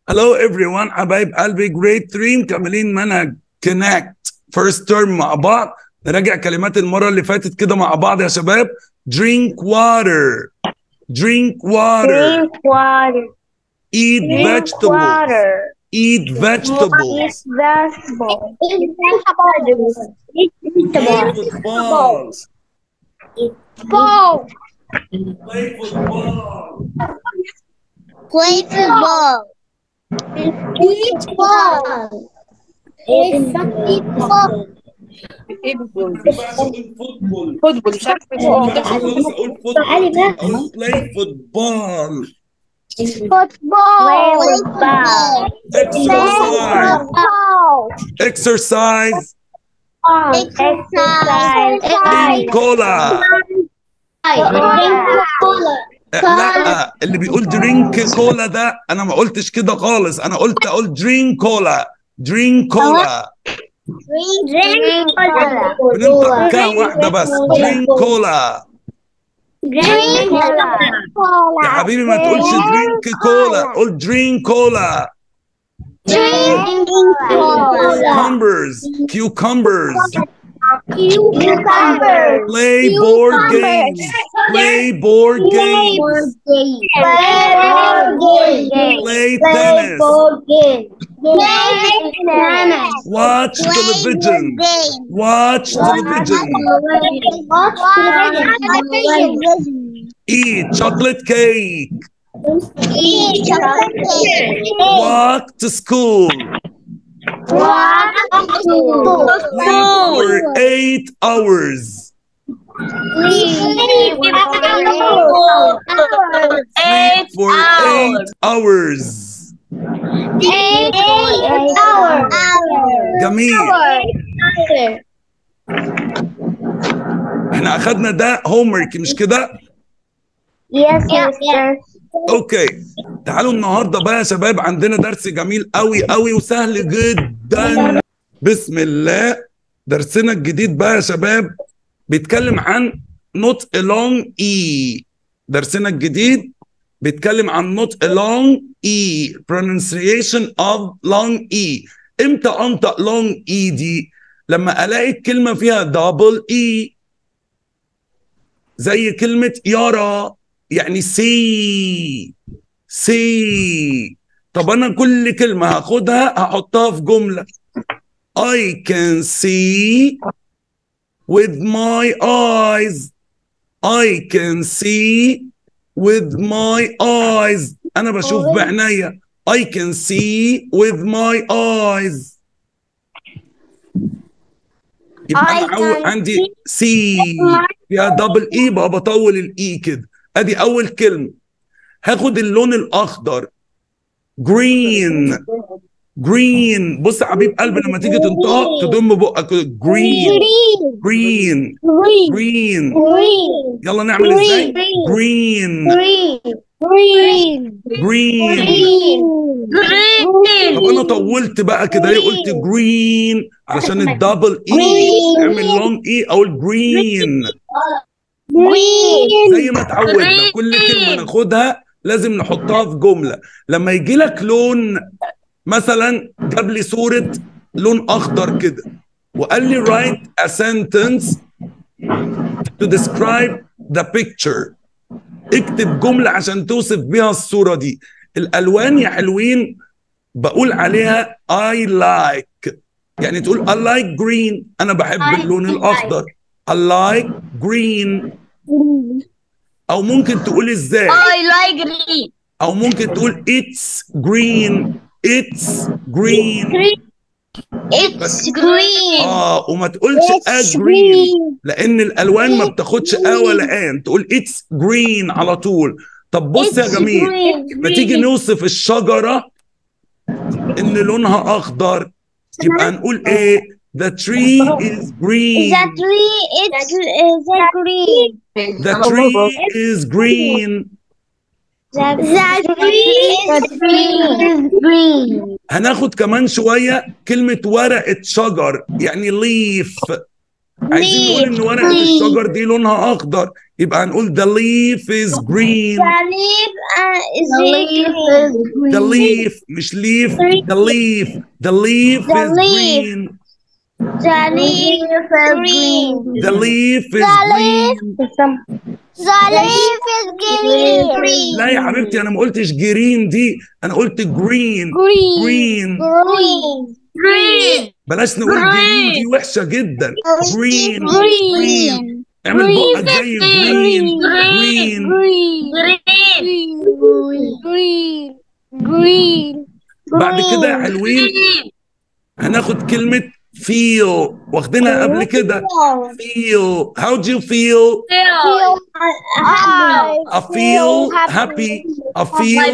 Hello everyone حبايب قلبي جريد 3 مكملين منهج كونكت فيرست تيرم مع بعض نراجع كلمات المرة اللي فاتت كده مع بعض يا شباب drink water drink water Drink water. eat Drink vegetables water. eat vegetables Eat vegetables. Eat vegetables. Eat play vegetables. football Ball. play football Play football. Eat ball. Eat ball. فوتبول فوتبول مش عارف خلاص اقول عادي فوتبول بقى. اقول play football Football. Football. exercise exercise Exercise. drink cola لا اللي بيقول درينك كولا ده انا ما قلتش كده خالص انا قلت اقول درينك كولا درينك كولا Drink cola. بننطق كام واحده بس درينك كولا Drink cola. يا حبيبي ما تقولش درينك كولا قول درينك كولا Drink cola. cucumbers cucumbers Cucumber. play board games play board games play tennis watch television watch television eat chocolate cake walk to school sleep for eight hours sleep for eight hours جميل احنا اخدنا ده هومورك مش كده Yes, yes, yes. اوكي تعالوا النهارده بقى يا شباب عندنا درس جميل قوي قوي وسهل جدا بسم الله درسنا الجديد بقى يا شباب بيتكلم عن not along e درسنا الجديد بيتكلم عن not along e pronunciation of long e امتى انطق long e دي لما الاقي الكلمه فيها double e زي كلمه يرى يعني سي سي طب انا كل كلمه هاخدها هحطها في جمله I can see with my eyes I can see with my eyes انا بشوف بعينيا I can see with my eyes يبقى I انا عو- can عندي see سي فيها دبل اي بقى بطول الاي كده ادي اول كلمه هاخد اللون الاخضر جرين جرين بص يا حبيب قلبي لما تيجي تنطق تضم بقك جرين جرين Green. جرين Green. يلا نعمل ازاي Green. جرين Green. Green. جرين Green. طب انا طولت بقى كده ليه قلت جرين عشان الدبل اي Green. اعمل لونج اي اقول جرين Green. زي ما اتعودنا كل كلمه ناخدها لازم نحطها في جمله لما يجي لك لون مثلا جاب لي صوره لون اخضر كده وقال لي write a sentence to describe the picture اكتب جمله عشان توصف بيها الصوره دي الالوان يا حلوين بقول عليها I like يعني تقول I like green انا بحب I اللون like. الاخضر I like green او ممكن تقول ازاي I like green. او ممكن تقول it's green it's green It's green. اه وما تقولش a It's green green. لان الالوان ما بتاخدش ا ولا ان تقول it's green على طول طب بص يا It's جميل green. ما تيجي نوصف الشجره ان لونها اخضر يبقى نقول ايه the tree is green The tree it's is a green. the tree is green The, the tree is green. green. هناخد كمان شوية كلمة ورقة شجر يعني leaf عايزين نقول ان ورقه leaf. الشجر دي لونها اخضر يبقى هنقول the leaf is green The leaf uh, is green. the leaf مش leaf the leaf the leaf The is leaf. green The leaf is green. the leaf is The leaf. green The leaf is green. لا يا حبيبتي انا ما قلتش جرين دي انا قلت جرين Green. جرين Green. Green. بلاش نقول جرين دي وحشه جدا جرين جرين اعمل بقك زي جرين جرين Green. Green. بعد كده يا حلوين هناخد كلمة feel واخدينها قبل كده feel how do you feel I feel happy I feel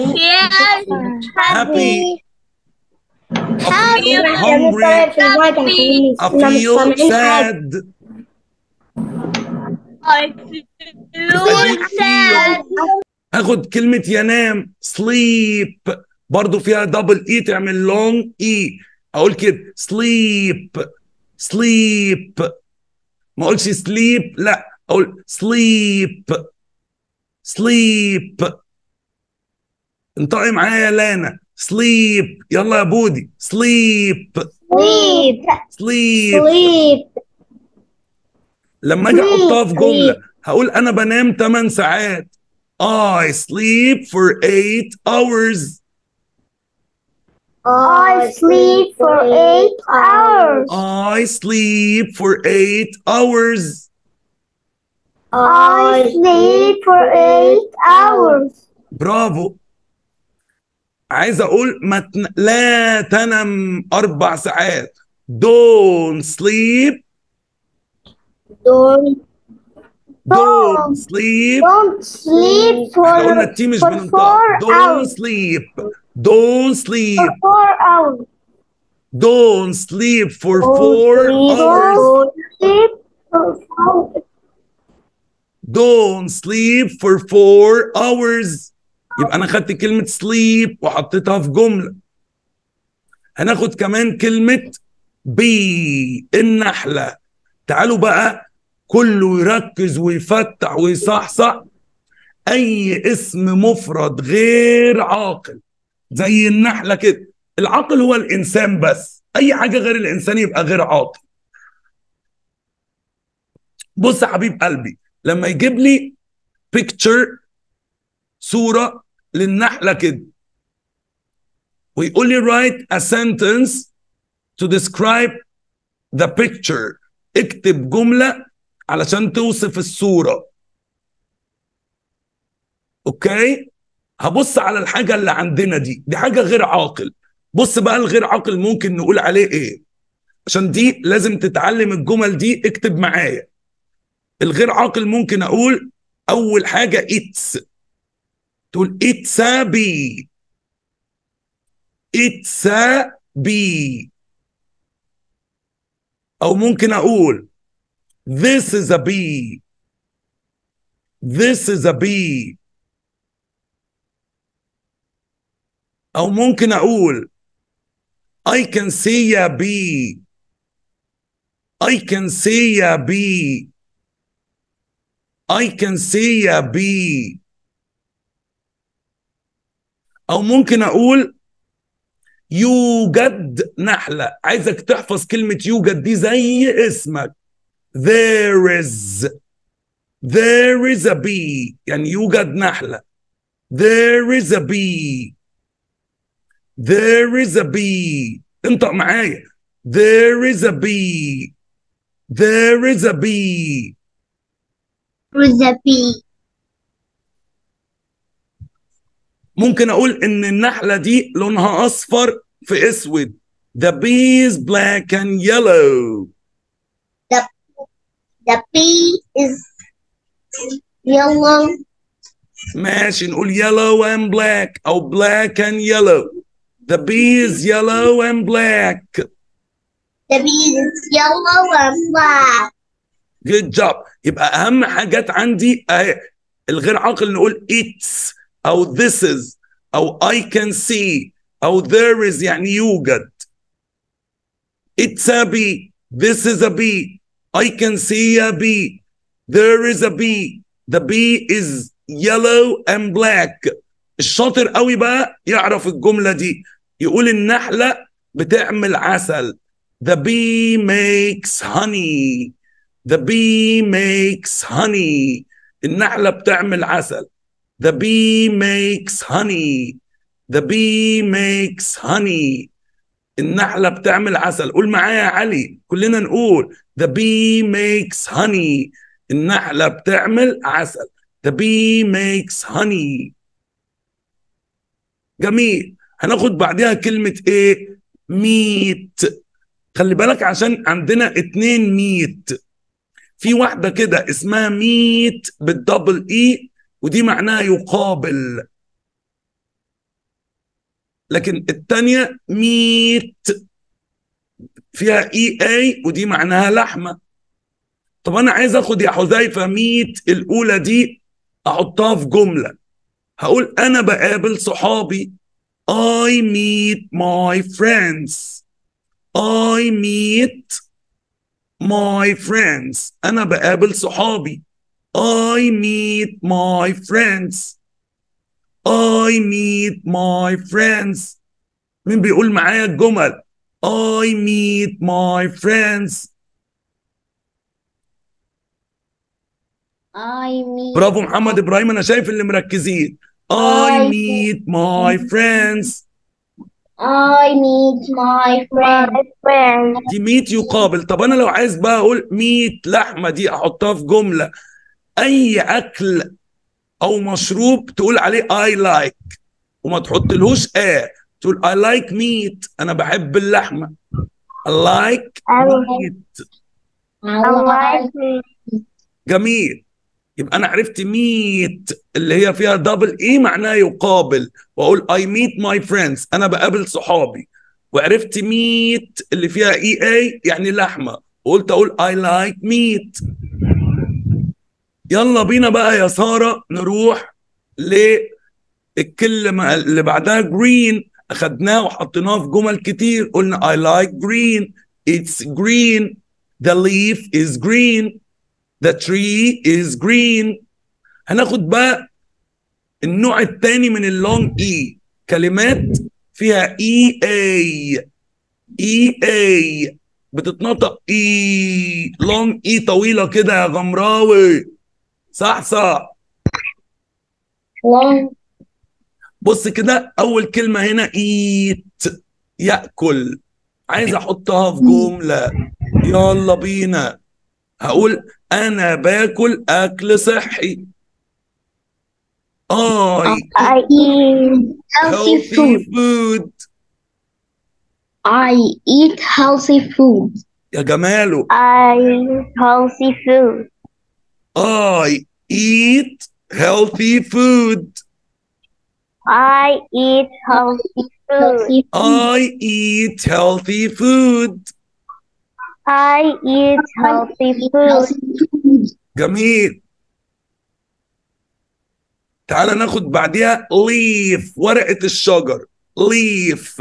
happy I feel hungry I feel sad هاخد كلمة ينام sleep برضو فيها دبل اي تعمل لونج اي اقول كده sleep sleep ما اقولش sleep لا اقول sleep sleep انطقي معايا يا لانا sleep يلا يا بودي sleep Sleep. sleep Sleep. لما اجي احطها في جمله هقول انا بنام 8 ساعات I sleep for 8 hours I sleep for eight hours. I sleep for 8 hours I sleep for eight hours. برافو عايز اقول ما تن... لا تنم اربع ساعات don't sleep Don't don't sleep don't sleep for احنا قلنا التي مش for بننطق four don't hours. sleep don't sleep for four hours. don't sleep for Don't four sleep- hours Don't sleep for four don't sleep for four hours يبقى انا خدت كلمة sleep وحطيتها في جملة هناخد كمان كلمة بي النحلة تعالوا بقى كله يركز ويفتح ويصحصح اي اسم مفرد غير عاقل زي النحلة كده العاقل هو الانسان بس اي حاجة غير الانسان يبقى غير عاقل بص يا حبيب قلبي لما يجيب لي picture صورة للنحلة كده ويقول لي write a sentence to describe the picture اكتب جملة علشان توصف الصورة اوكي هبص على الحاجة اللي عندنا دي دي حاجة غير عاقل بص بقى الغير عاقل ممكن نقول عليه ايه عشان دي لازم تتعلم الجمل دي اكتب معايا الغير عاقل ممكن اقول اول حاجه اتس تقول اتس بي اتس بي او ممكن اقول this is a bee this is a bee او ممكن اقول I can see a bee I can see a bee I can see a bee أو ممكن أقول يوجد نحلة عايزك تحفظ كلمة يوجد دي زي اسمك there is there is a bee يعني يوجد نحلة there is a bee there is a bee انطق معايا there is a bee there is a bee Recipe. ممكن اقول ان النحله دي لونها اصفر في اسود the bee is black and yellow The bee is yellow. ماشي نقول yellow and black او black and yellow the bee is yellow and black The bee is yellow and black. good job يبقى اهم حاجات عندي اهي الغير عاقل نقول it's او this is او I can see او there is يعني يوجد it's a bee this is a bee I can see a bee there is a bee the bee is yellow and black الشاطر قوي بقى يعرف الجملة دي يقول النحلة بتعمل عسل the bee makes honey the bee makes honey النحلة بتعمل عسل the bee makes honey the bee makes honey النحلة بتعمل عسل قول معايا يا علي كلنا نقول the bee makes honey النحلة بتعمل عسل the bee makes honey جميل هناخد بعدها كلمة ايه ميت خلي بالك عشان عندنا اتنين ميت في واحدة كده اسمها ميت بالدبل اي ودي معناها يقابل لكن التانية ميت فيها اي اي ودي معناها لحمة طب انا عايز اخد يا حذيفة ميت الاولى دي احطها في جملة هقول انا بقابل صحابي I meet my friends I meet my friends انا بقابل صحابي I meet my friends I meet my friends مين بيقول معايا الجمل I meet my friends I meet برافو محمد ابراهيم انا شايف اللي مركزين I I meet my friends I meet my friends. دي ميت يقابل طب انا لو عايز بقى اقول ميت لحمه دي احطها في جمله اي اكل او مشروب تقول عليه I like وما تحطلهوش اه تقول I like meat انا بحب اللحمه I like meat I like جميل يبقى انا عرفت ميت اللي هي فيها دبل اي معناها يقابل واقول I meet my friends انا بقابل صحابي وعرفت ميت اللي فيها اي اي يعني لحمه وقلت اقول I like meat يلا بينا بقى يا ساره نروح للكلمه اللي بعدها green اخدناه وحطيناه في جمل كتير قلنا I like green it's green the leaf is green The tree is green. هناخد بقى النوع الثاني من اللونج اي كلمات فيها اي اي اي اي بتتنطق اي لونج اي طويله كده يا غمراوي صح صح long بص كده اول كلمه هنا ايت ياكل عايز احطها في جمله يلا بينا هقول انا باكل اكل صحي I I eat healthy healthy food. food I eat healthy food. يا جماله I eat healthy food. I eat healthy food I eat healthy food. I eat healthy food I eat healthy food. جميل تعال ناخد بعديها leaf ورقة الشجر leaf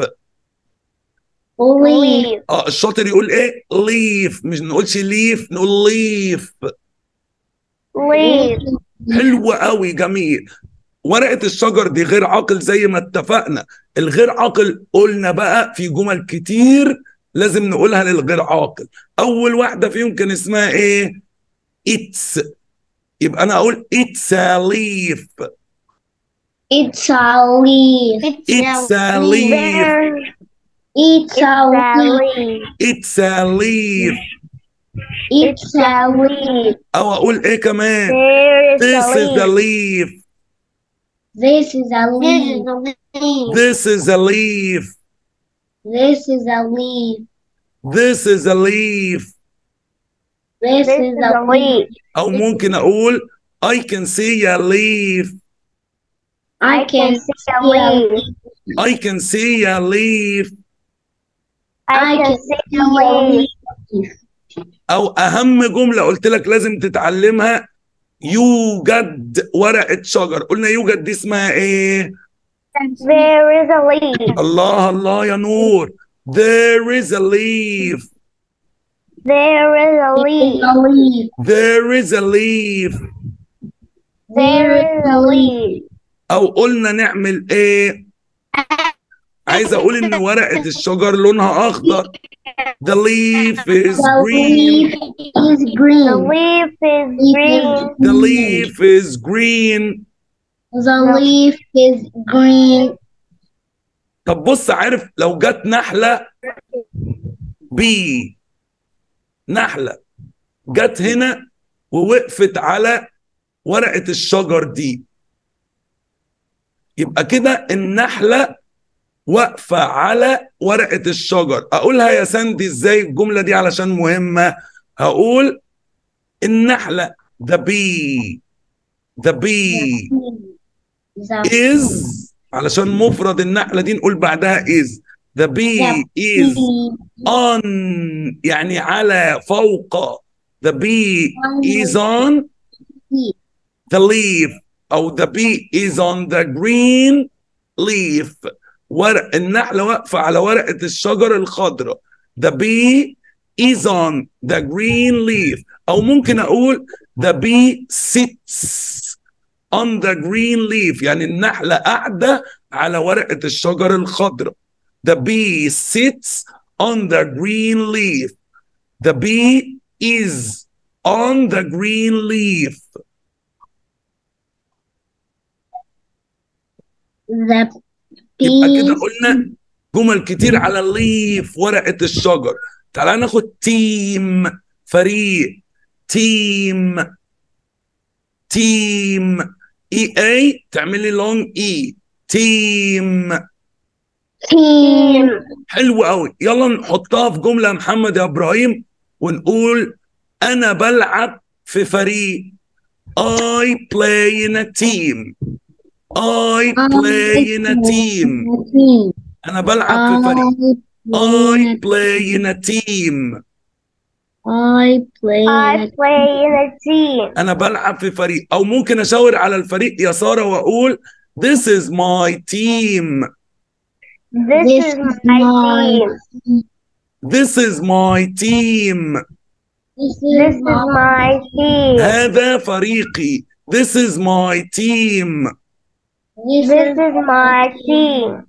Leaf. اه الشاطر يقول ايه leaf مش نقولش leaf نقول leaf Leaf. حلو قوي جميل ورقة الشجر دي غير عاقل زي ما اتفقنا الغير عاقل قلنا بقى في جمل كتير لازم نقولها للغير عاقل اول واحدة فيهم كان اسمها ايه it's يبقى انا اقول it's a leaf It's a leaf. it's a leaf It's a leaf. it's a leaf It's a leaf. او equal ايه كمان There this is a leaf This is a leaf. this is a leaf This is a leaf. this is a leaf This is a leaf. او ممكن اقول I can see a leaf I can see a leaf. I can see a leaf I can see a leaf. او اهم جمله قلت لك لازم تتعلمها يوجد ورقه شجر قلنا يوجد دي اسمها ايه There is a leaf. الله الله يا نور there is a leaf There is a leaf. there is a leaf There is a leaf. او قلنا نعمل ايه عايز اقول ان ورقة الشجر لونها اخضر the leaf is green is green. The leaf is green. the leaf is green The leaf is green. طب بص عارف لو جت نحلة بي نحلة جت هنا ووقفت على ورقة الشجر دي يبقى كده النحلة واقفة على ورقة الشجر أقولها يا ساندي إزاي الجملة دي علشان مهمة هقول النحلة the bee the bee The is علشان مفرد النحلة دي نقول بعدها is the bee is on يعني على فوق the bee is on the leaf أو the bee is on the green leaf ورق النحلة واقفة على ورقة الشجر الخضراء the bee is on the green leaf أو ممكن أقول the bee sits on the green leaf يعني النحلة قاعدة على ورقة الشجر الخضراء the bee sits on the green leaf the bee is on the green leaf The يبقى كده bee قلنا جمل كتير على الليف ورقة الشجر تعالى ناخد تيم فريق تيم تيم اي اي تعمل لي لونج اي تيم team. حلو قوي يلا نحطها في جملة يا محمد يا ابراهيم ونقول انا بلعب في فريق I play in a team I play in a team انا بلعب في فريق I play in a team I play. I play in a team. انا بلعب في فريق او ممكن اشاور على الفريق يا ساره واقول this is my team This, is my team. this is my team This is my team. هذا فريقي this is my team This is my team.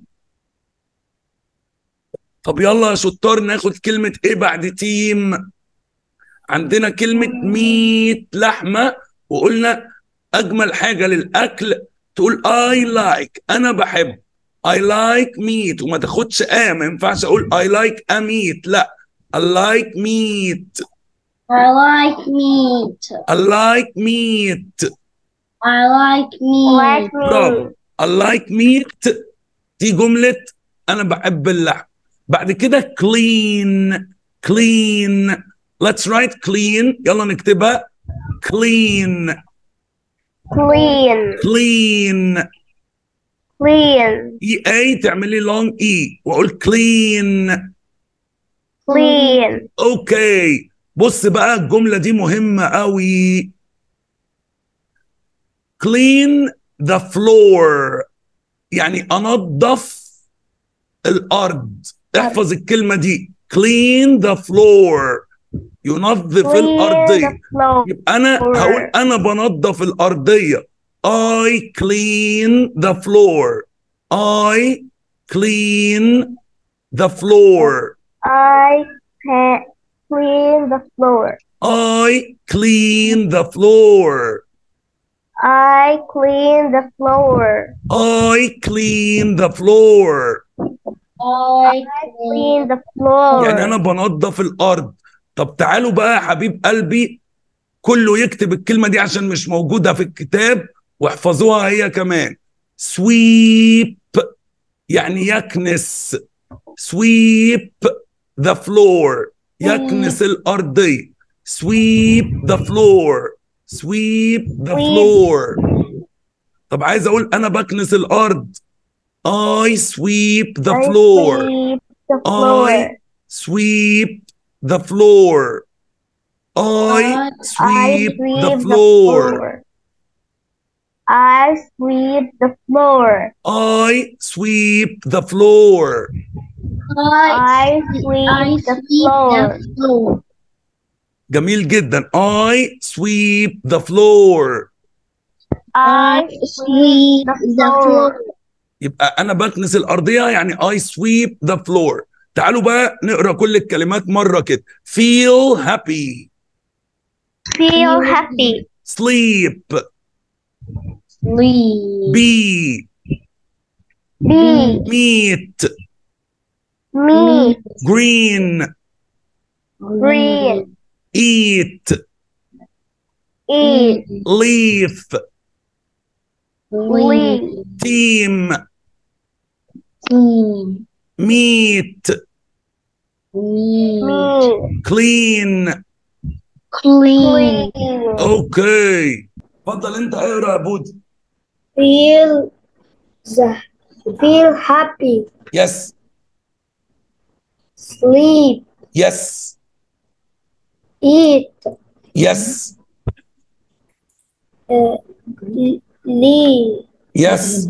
طب يلا يا شطار ناخد كلمة ايه بعد تيم عندنا كلمة ميت لحمة وقلنا أجمل حاجة للأكل تقول I like أنا بحب I like meat وما تاخدش آ ما ينفعش أقول I like a meat لا I like meat I like meat. I like meat I like meat. Like برافو I like meat دي جملة أنا بحب اللحم بعد كده clean clean let's write clean يلا نكتبها clean Clean. clean Clean. اي اي تعملي long اي واقول clean Clean. اوكي بص بقى الجملة دي مهمة قوي clean the floor يعني انظف الارض احفظ الكلمة دي clean the floor ينظف Clean الارضية the floor. يبقى انا هقول انا بنظف الارضيه I clean the floor I clean the floor I can clean the floor. I clean the floor I clean the floor. I clean the floor I clean the floor. يعني انا بنظف الارض طب تعالوا بقى يا حبيب قلبي كله يكتب الكلمه دي عشان مش موجوده في الكتاب واحفظوها هي كمان sweep يعني يكنس sweep the floor يكنس الارضيه sweep the floor sweep the Sweep. floor طب عايز اقول انا بكنس الارض I sweep the I floor sweep the floor. I sweep the floor. I sweep the floor. I sweep the floor. I sweep the floor. I sweep the floor. جميل جدا I sweep the floor I sweep the floor. يبقى انا بكنس الارضيه يعني I sweep the floor تعالوا بقى نقرا كل الكلمات مره كده feel happy Feel happy. sleep Sleep. be Be. meet Meet. green Green. eat Eat. leaf Leaf. team Team. meet Meat. clean Clean. اوكي اتفضل انت اقرا يا بودي Feel the feel happy. يس Sleep. يس Eat. يس Uh, l- leave. يس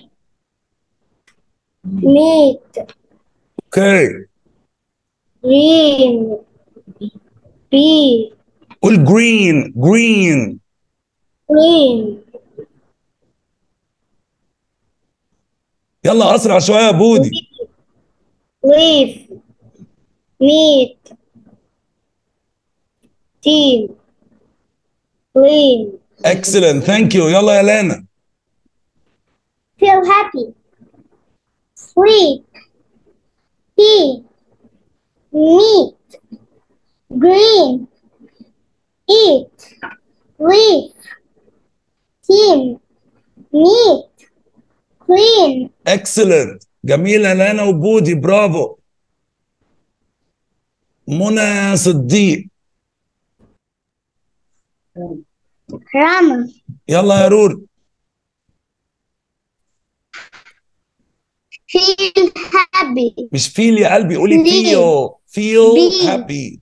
Meat. اوكي Green. Be. قول جرين جرين Green. يلا اسرع شويه يا بودي Leaf. Meat. Team. Clean. اكسلنت ثانك يو يلا يا لانا Feel happy. Sleep. Eat. Meat. Green. Eat. Leaf. Team. Meat. Clean. اكسلنت جميله لانا وبودي برافو منى صديق Rama. يلا يا رور Feel happy. مش فيل يا قلبي قولي ليه؟ فيل فيل بي. هابي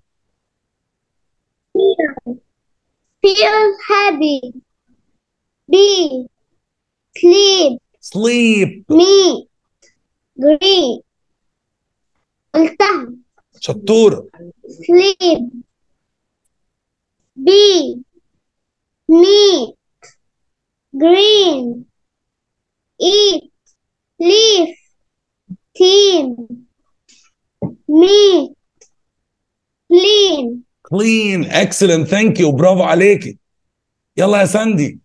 Feel happy. Be. Sleep. سليب Me. Green. قلتها. شطوره sleep, be, meat, green, eat, leaf, team, meat, clean, كلين اكسلنت ثانك يو برافو عليكي يلا يا ساندي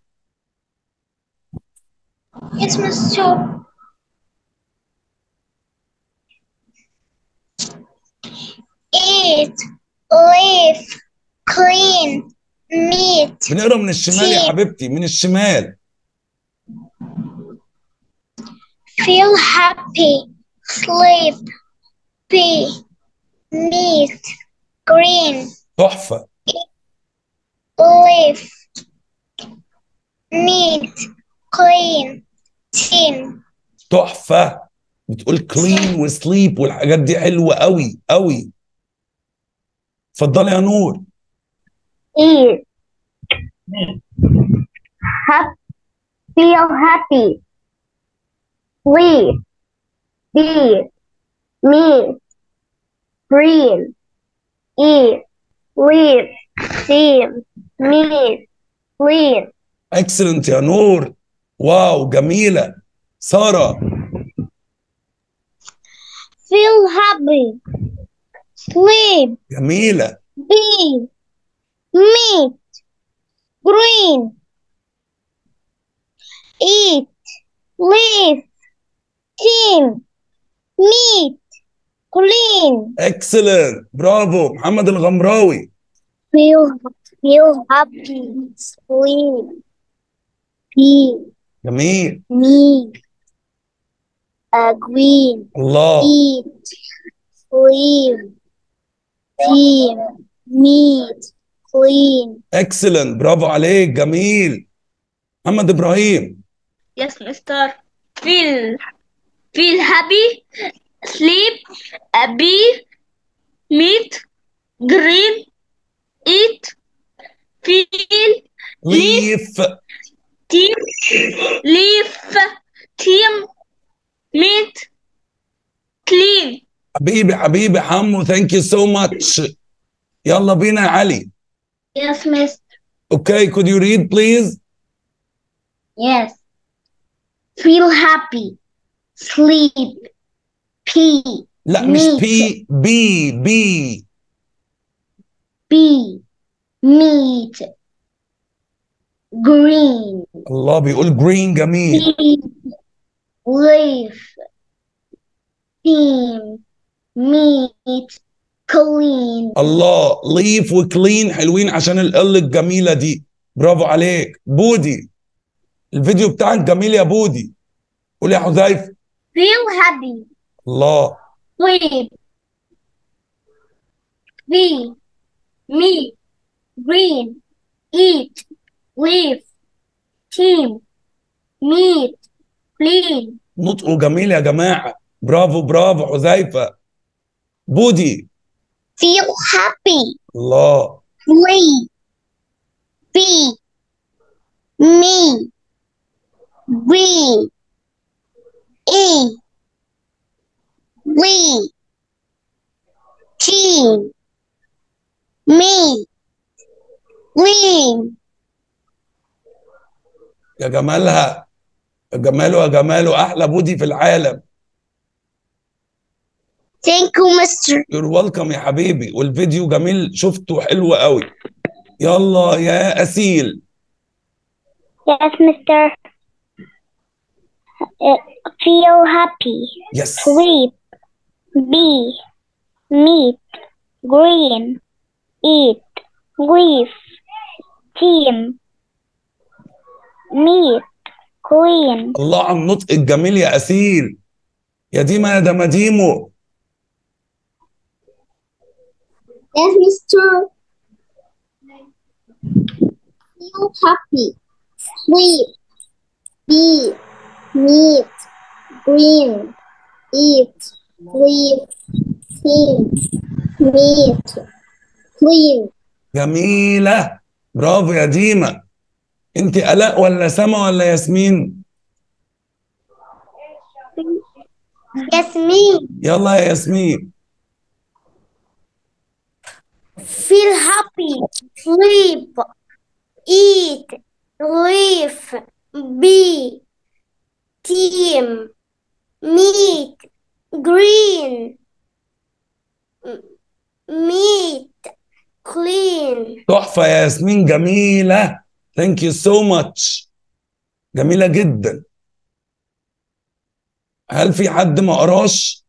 Yes, Mr. Eat, live, clean, meat, بنقرا من الشمال يا حبيبتي من الشمال feel happy, sleep, be, meat, green, تحفه live, meat, clean, team, تحفه بتقول كلين وسليب والحاجات دي حلوه قوي قوي اتفضلي يا نور eat, Hap- feel happy, sleep, be, meat, green, eat, live, team, meat, clean, اكسلنت يا نور واو جميله ساره feel happy, sleep, جميله be, meat, green, eat, live, team, meat, clean, اكسلنت برافو محمد الغمراوي feel, feel happy, sleep, be, جميل meat, uh, green, الله eat, live, team, meat, clean. اكسلنت برافو عليك جميل محمد ابراهيم Yes, Mister. Feel, feel happy, sleep, uh, be, meat, green, eat, feel, ليف team, leaf, team, meat, clean. حبيبي حبيبي حمو ثانك يو سو ماتش يلا بينا يا علي Yes, miss. Okay, could you read please? Yes. Feel happy. Sleep. Pee. لا مش Meat. بي بي بي Be. Meat. Green. الله بيقول green جميل Eat. Live. Team. Meat. Clean. الله ليف وكلين حلوين عشان ال الجميلة دي برافو عليك بودي الفيديو بتاعك جميل يا بودي قول يا حذيفة Feel happy. الله Sleep. Be. Meat. Green. Eat. Live. Team. Meat. Clean. نطقه جميل يا جماعة برافو برافو حذيفة بودي Feel happy. الله Sleep. Be. Me. Green. Eat. We. Team. Me. Clean. يا جمالها يا جماله يا جماله أحلى بودي في العالم Thank you, Mr. يور ويلكم يا حبيبي والفيديو جميل شفته حلو قوي يلا يا أسيل Yes, Mr. Uh, feel happy. يس Sleep. Be. Meat. Green. Eat. Leaf. Team. Meat. Clean. الله على النطق الجميل يا أسيل يا ديما يا دماديمو Yes, Mr. Feel happy. Sleep. Be. Meat. Green. Eat. Leaf. Team. Meat. Clean. جميلة برافو يا ديما انت آلاء ولا سما ولا ياسمين Yes, me. يلا يا ياسمين Feel happy. Sleep. Eat. Live. Be. Team. Meat. Green. M- Meat. Clean. تحفة يا ياسمين جميلة ثانك يو سو ماتش جميلة جدا هل في حد ما قراش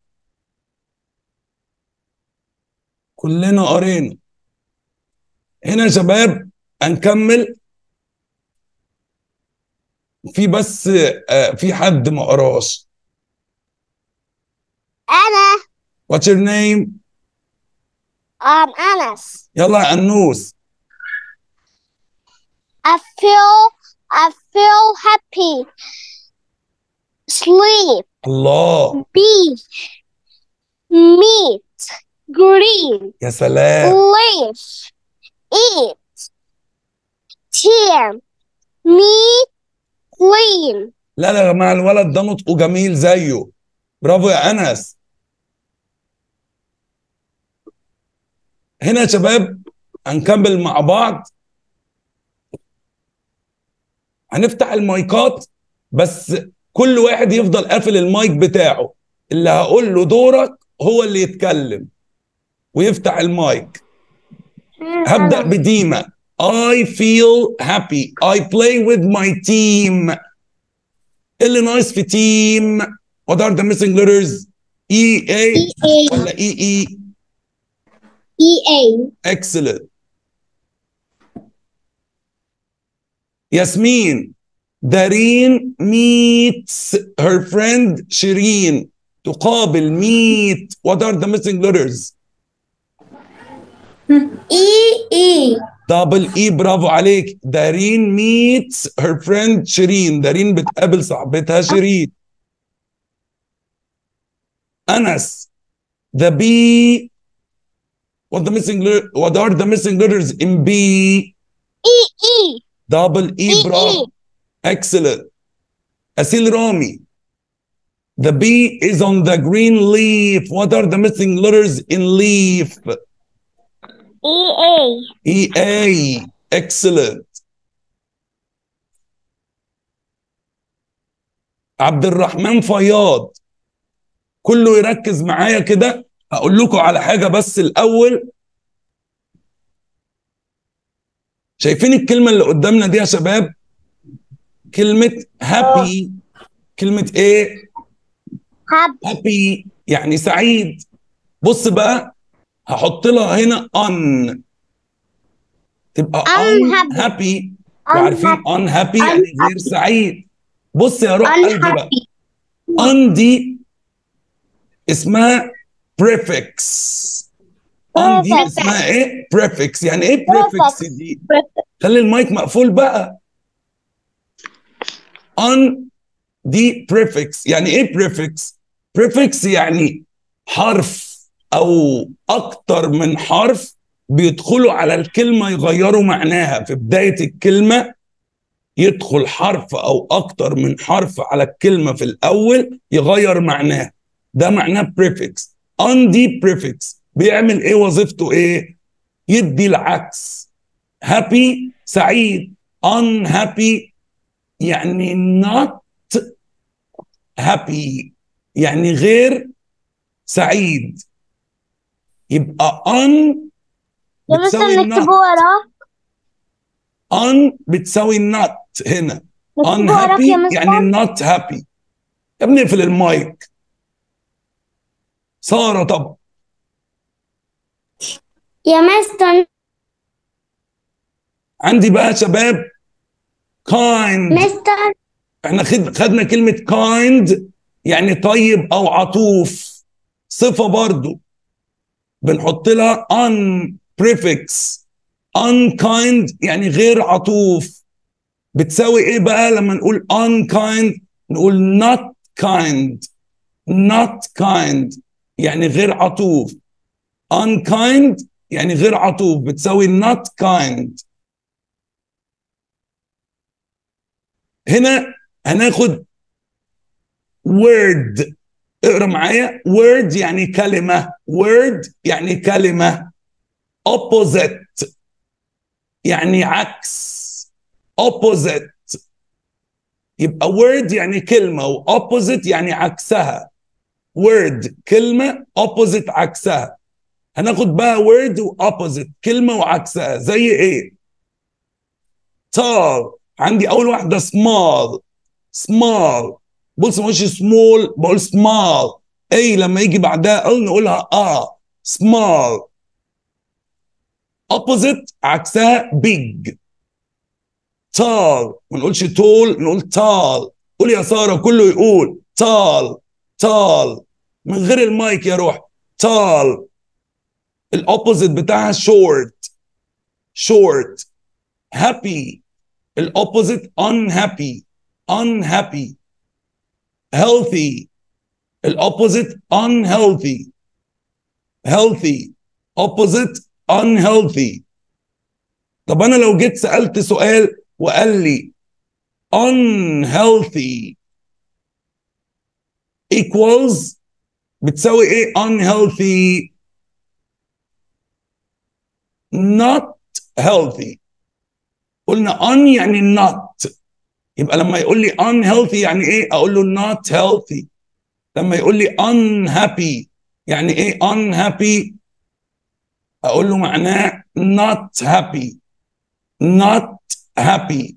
كلنا قرينا هنا يا شباب هنكمل في بس آه، في حد ما قراش أنا What's your name um Anas. يلا يا أنوس I feel I feel happy. Sleep. الله Be. Meat. Green. يا سلام Live. Eat. Tear. Meat. Clean. لا لا يا جماعة الولد ده نطقه جميل زيه برافو يا أنس هنا يا شباب هنكمل مع بعض هنفتح المايكات بس كل واحد يفضل قافل المايك بتاعه اللي هقول له دورك هو اللي يتكلم ويفتح المايك هبدأ بديما I feel happy I play with my team إيه اللي ناقص في team What are the missing letters E A EA. ولا E E EA. Excellent ياسمين دارين meets her friend شيرين تقابل meet What are the missing letters EE. دبل اي برافو عليك دارين meets her friend شيرين دارين بتقابل صاحبتها شيرين أنس the B what the missing letter what are the missing letters in B EE. double E E, برافو excellent أسيل رامي the B is on the green leaf what are the missing letters in leaf E A EA excellent عبد الرحمن فياض كله يركز معايا كده هقول لكم على حاجة بس الأول شايفين الكلمة اللي قدامنا دي يا شباب كلمة happy كلمة ايه happy happy يعني سعيد بص بقى هحط لها هنا on تبقى Unhappy. unhappy وعارفين unhappy يعني غير سعيد بص يا روح قلبي بقى unhappy on دي اسمها prefix on دي Prefix. اسمها ايه prefix يعني ايه prefix دي خلي المايك مقفول بقى on دي prefix يعني ايه prefix prefix يعني حرف او اكتر من حرف بيدخلوا على الكلمة يغيروا معناها في بداية الكلمة يدخل حرف او اكتر من حرف على الكلمة في الاول يغير معناها ده معناه prefix on دي prefix بيعمل ايه وظيفته ايه يدي العكس happy سعيد unhappy يعني not happy يعني غير سعيد يبقى on يا مستر بتساوي نكتبه not وراك on بتساوي not هنا نكتبه وراك يا unhappy مستر يعني not happy يا ابني اقفل المايك سارة طب يا مستر عندي بقى يا شباب kind مستر احنا خد خدنا كلمة kind يعني طيب أو عطوف صفة برضو بنحط لها un prefix unkind يعني غير عطوف بتساوي ايه بقى لما نقول unkind نقول not kind not kind يعني غير عطوف unkind يعني غير عطوف بتساوي not kind هنا هناخد word اقرا معايا word يعني كلمة word يعني كلمة opposite يعني عكس opposite يبقى word يعني كلمة و opposite يعني عكسها word كلمة opposite عكسها هناخد بقى word و opposite كلمة وعكسها زي ايه tall عندي اول واحدة small small بص ما بقولش small بقول small اي لما يجي بعدها ال نقولها اه small opposite عكسها big tall ما نقولش tall نقول tall قول يا سارة كله يقول tall tall من غير المايك يا روح tall الاوبوزيت بتاعها short short happy الاوبوزيت unhappy unhappy healthy الاوبوزيت unhealthy healthy opposite unhealthy طب انا لو جيت سالت سؤال وقال لي unhealthy equals بتساوي ايه unhealthy not healthy قلنا un يعني not يبقى لما يقول لي unhealthy يعني ايه اقول له not healthy لما يقول لي unhappy يعني ايه unhappy اقول له معناه not happy not happy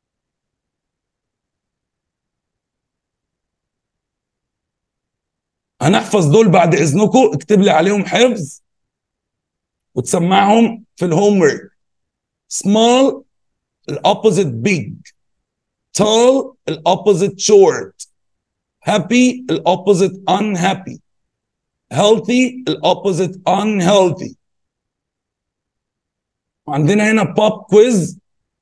هنحفظ دول بعد اذنكم اكتب لي عليهم حفظ وتسمعهم في الهوم ورك small الopposite big tall الopposite short happy الopposite unhappy healthy الopposite unhealthy وعندنا هنا pop quiz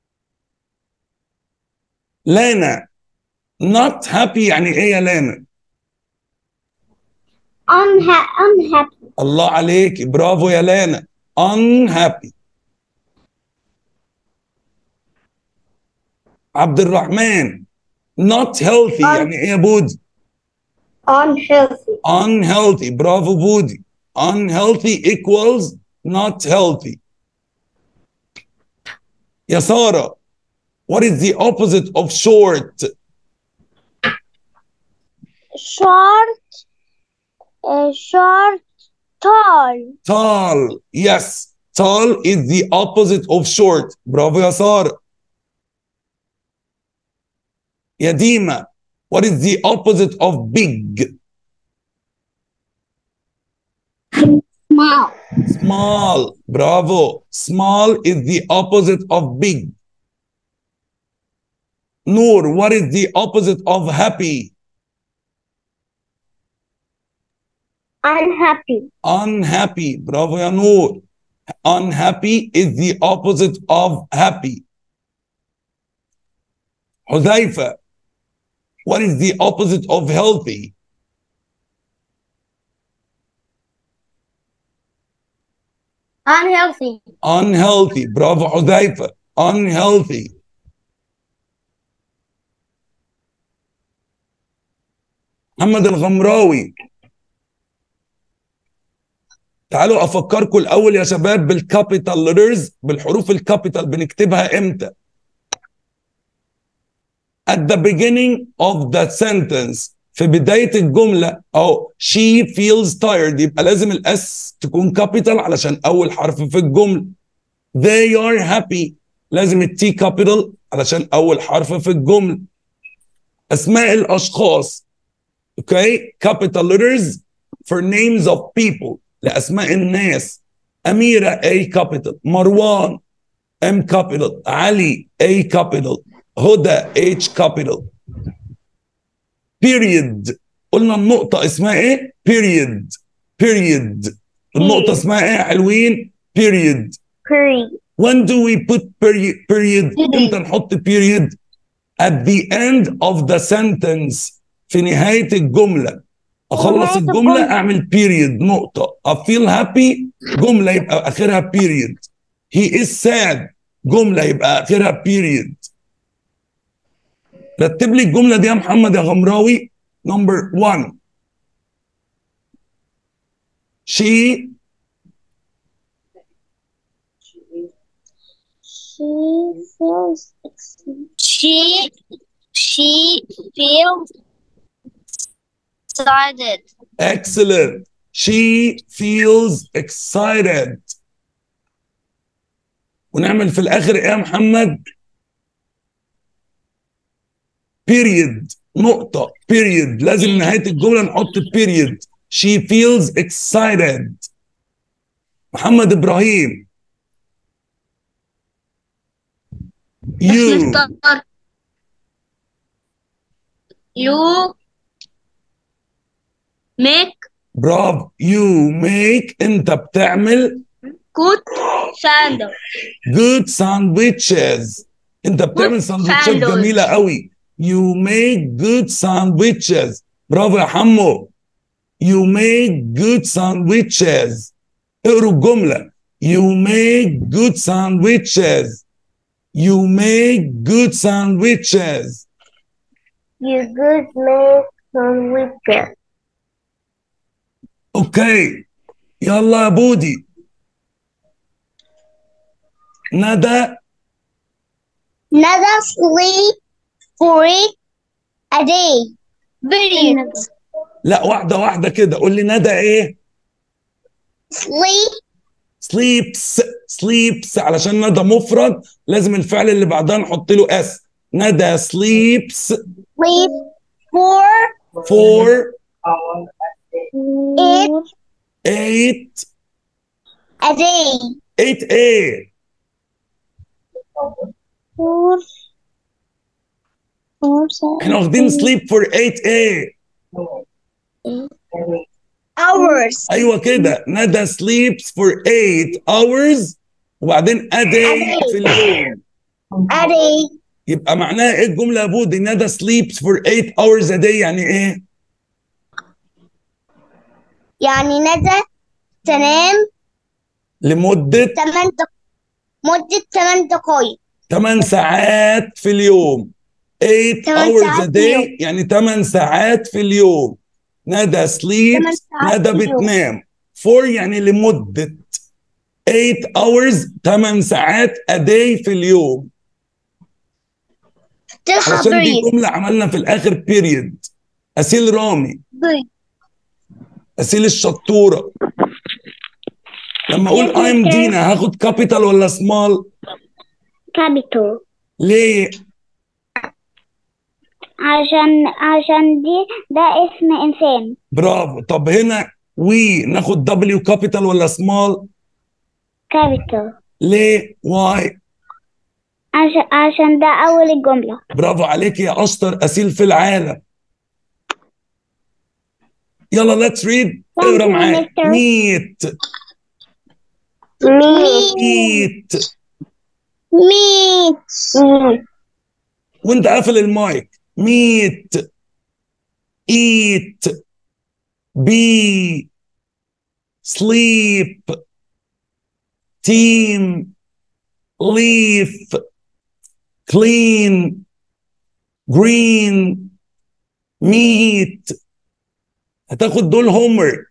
لانا not happy يعني ايه يا لانا unha- unhappy الله عليك برافو يا لانا unhappy عبد الرحمن not healthy يعني ايه يا بودي unhealthy unhealthy برافو بودي unhealthy equals not healthy يا سارة what is the opposite of short short uh, short tall tall yes tall is the opposite of short برافو يا سارة يا ديما what is the opposite of big small small برافو small is the opposite of big Noor what is the opposite of happy unhappy unhappy برافو يا نور unhappy is the opposite of happy حذيفة what is the opposite of healthy unhealthy unhealthy برافو حذيفة unhealthy محمد الغمراوي تعالوا افكركم الاول يا شباب بالكابيتال ليترز بالحروف الكابيتال بنكتبها امتى at the beginning of the sentence في بداية الجملة أو she feels tired يبقى لازم الاس تكون كابيتال علشان أول حرف في الجملة they are happy لازم التي كابيتال علشان أول حرف في الجملة أسماء الأشخاص okay capital letters for names of people لأسماء الناس أميرة A capital مروان M capital علي A capital هدى H capital period قلنا النقطة اسمها ايه period period النقطة اسمها ايه حلوين period period when do we put period period امتى نحط period at the end of the sentence في نهاية الجملة اخلص نهاية الجملة الجملة. اعمل period نقطة I feel happy جملة يبقى اخرها period he is sad جملة يبقى اخرها period رتب لي الجملة دي يا محمد يا غمراوي number one she she feels she she feels excited Excellent. She feels excited. ونعمل في الآخر إيه يا محمد؟ period نقطة period لازم نهاية الجملة نحط period she feels excited محمد إبراهيم you مستر you make برافو you make أنت بتعمل good sandal good sandwiches انت بتعمل سندوتشات sandwich. جميله قوي you make good sandwiches برافو يا حمو you make good sandwiches اقروا الجمله you make good sandwiches you make good sandwiches you good make some weekend اوكي يلا يا بودي ندى Never sleep for it a day. Period. لا واحده واحده كده قول لي ندى ايه Sleep sleeps sleeps علشان ندى مفرد لازم الفعل اللي بعدها نحط له اس ندى sleeps sleep for for it eight a day. eight a For for احنا واخدين sleep for 8 a hours. ايوه كده ندى sleeps for 8 hours وبعدين a day في اليوم A day. يبقى معناها ايه الجمله يا بودي ندى sleeps for 8 hours a day يعني ايه يعني ندى تنام لمده 8 دق... مدة 8 دقايق. 8 ساعات في اليوم 8 تمن hours a ساعات في اليوم. day يعني 8 ساعات في اليوم ندى تمن sleeps ساعات ندى في اليوم. بتنام for يعني لمدة 8 hours 8 ساعات a day في اليوم still علشان دي breathe جملة عملنا في الآخر period أسيل رامي أسيل الشطورة لما أقول Yes, I'm okay. دينا هاخد capital ولا small capital ليه عشان عشان دي ده اسم إنسان برافو طب هنا وي ناخد W capital ولا small capital ليه واي عشان عشان ده أول الجملة برافو عليك يا أشطر أسيل في العالم يلا let's read Thank اقرا you, معايا mister. ميت meat ميت meat وانت قافل المايك ميت eat be sleep team leaf clean green meat هتاخد دول homework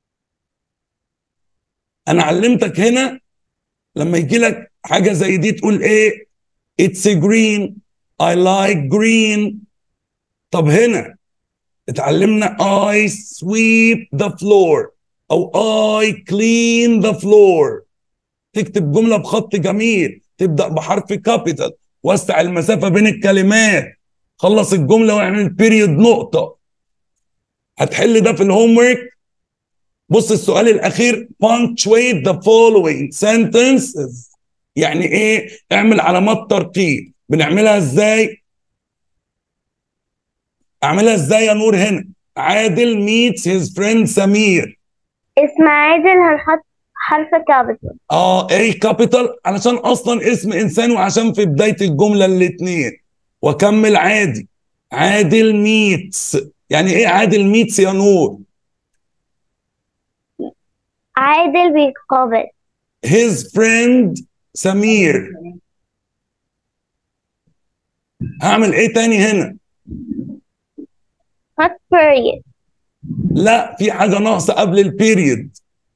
انا علمتك هنا لما يجي لك حاجه زي دي تقول ايه it's green I like green طب هنا اتعلمنا I sweep the floor او I clean the floor تكتب جملة بخط جميل تبدأ بحرف كابيتال وسع المسافة بين الكلمات خلص الجملة واعمل بيريود نقطة هتحل ده في الهوم ورك بص السؤال الأخير punctuate the following sentences يعني ايه اعمل علامات ترقيم بنعملها ازاي اعملها ازاي يا نور هنا عادل meets his friend سمير اسم عادل هنحط حرف capital اه ايه كابيتال علشان اصلا اسم انسان وعشان في بدايه الجمله الاثنين واكمل عادي عادل ميتس يعني ايه عادل ميتس يا نور عادل بيقابل his friend سمير هعمل ايه تاني هنا حط period لا في حاجه ناقصه قبل البيريد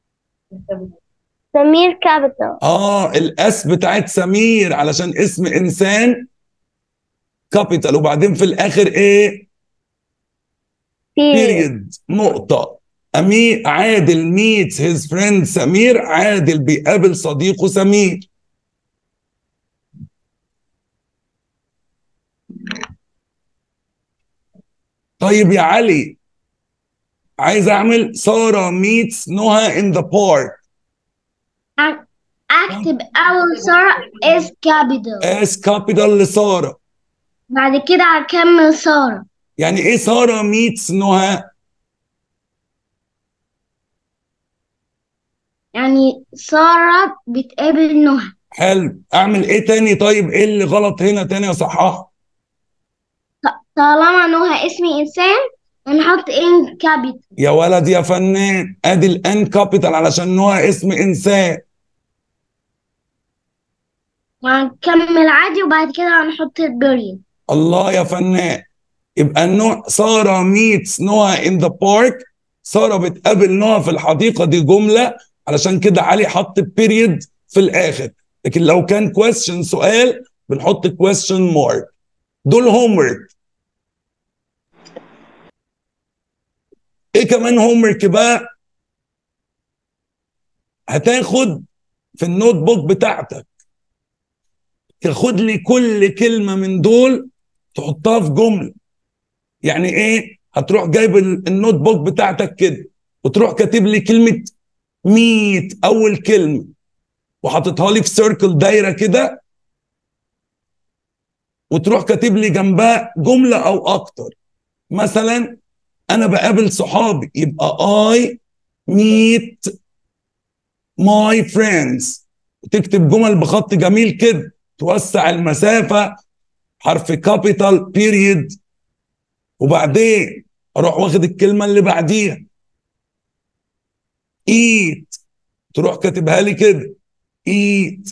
سمير capital اه الاس بتاعت سمير علشان اسم انسان كابيتال وبعدين في الاخر ايه period بيريد نقطة أمي عادل ميتس هيز فريند سمير عادل بيقابل صديقه سمير طيب يا علي عايز أعمل سارة ميتس نهى in the park اكتب اول سارة اس كابيتال اس كابيتال لسارة بعد كده هكمل سارة يعني إيه سارة ميتس نهى يعني سارة بتقابل نهى حلو أعمل إيه تاني طيب إيه اللي غلط هنا تاني أصححه طالما نهى اسم انسان هنحط ان كابيتال يا ولد يا فنان ادي الان كابيتال علشان نوع اسم انسان وهنكمل عادي وبعد كده هنحط البريد الله يا فنان يبقى النوع ساره ميتس نوع ان ذا بارك ساره بتقابل نوع في الحديقه دي جمله علشان كده علي حط بيريد في الاخر لكن لو كان كويستشن سؤال بنحط كويستشن مارك دول هوم ورك ايه كمان هوم ورك بقى هتاخد في النوت بوك بتاعتك تاخد لي كل كلمه من دول تحطها في جمله يعني ايه هتروح جايب ال- النوت بوك بتاعتك كده وتروح كاتب لي كلمه ميت اول كلمه وحاططها لي في سيركل دايره كده وتروح كاتب لي جنبها جمله او اكتر مثلا انا بقابل صحابي يبقى I meet my friends وتكتب جمل بخط جميل كده توسع المسافه حرف كابيتال بيريد وبعدين اروح واخد الكلمه اللي بعديها eat تروح كاتبها لي كده eat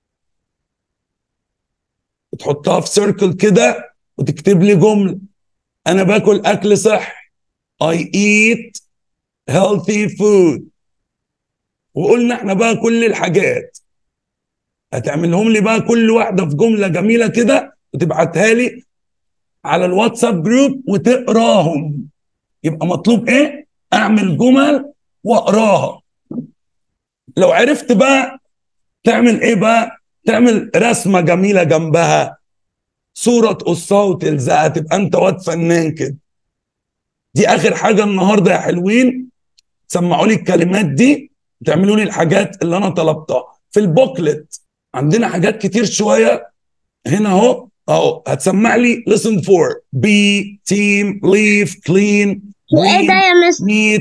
وتحطها في سيركل كده وتكتب لي جمله انا باكل اكل صحي I eat healthy food وقلنا احنا بقى كل الحاجات هتعملهم لي بقى كل واحده في جمله جميله كده وتبعتها لي على الواتساب جروب وتقراهم يبقى مطلوب ايه اعمل جمل واقراها لو عرفت بقى تعمل ايه بقى تعمل رسمه جميله جنبها صوره تقصها وتلزقها تبقى انت واد فنان كده دي اخر حاجه النهارده يا حلوين تسمعوا لي الكلمات دي تعملوا لي الحاجات اللي انا طلبتها في البوكلت عندنا حاجات كتير شويه هنا اهو اهو هتسمع لي listen for be team leave clean ايه ده يا مس meet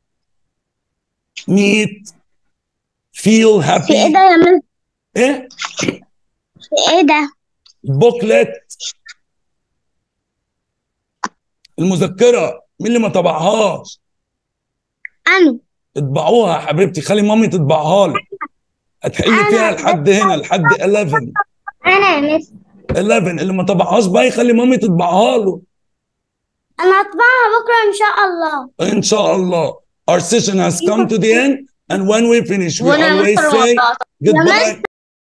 meet feel في ايه happy ده يا مس ايه في ايه ده بوكلت المذكره مين اللي ما طبعهاش انا اطبعوها يا حبيبتي خلي مامي تطبعها لك هتحلي فيها لحد هنا لحد 11 انا يا مس 11 اللي ما طبعهاش بقى يخلي مامي تطبعها له انا هطبعها بكره ان شاء الله ان شاء الله our session has come to the end and when we finish we وانا always مستر say والله. goodbye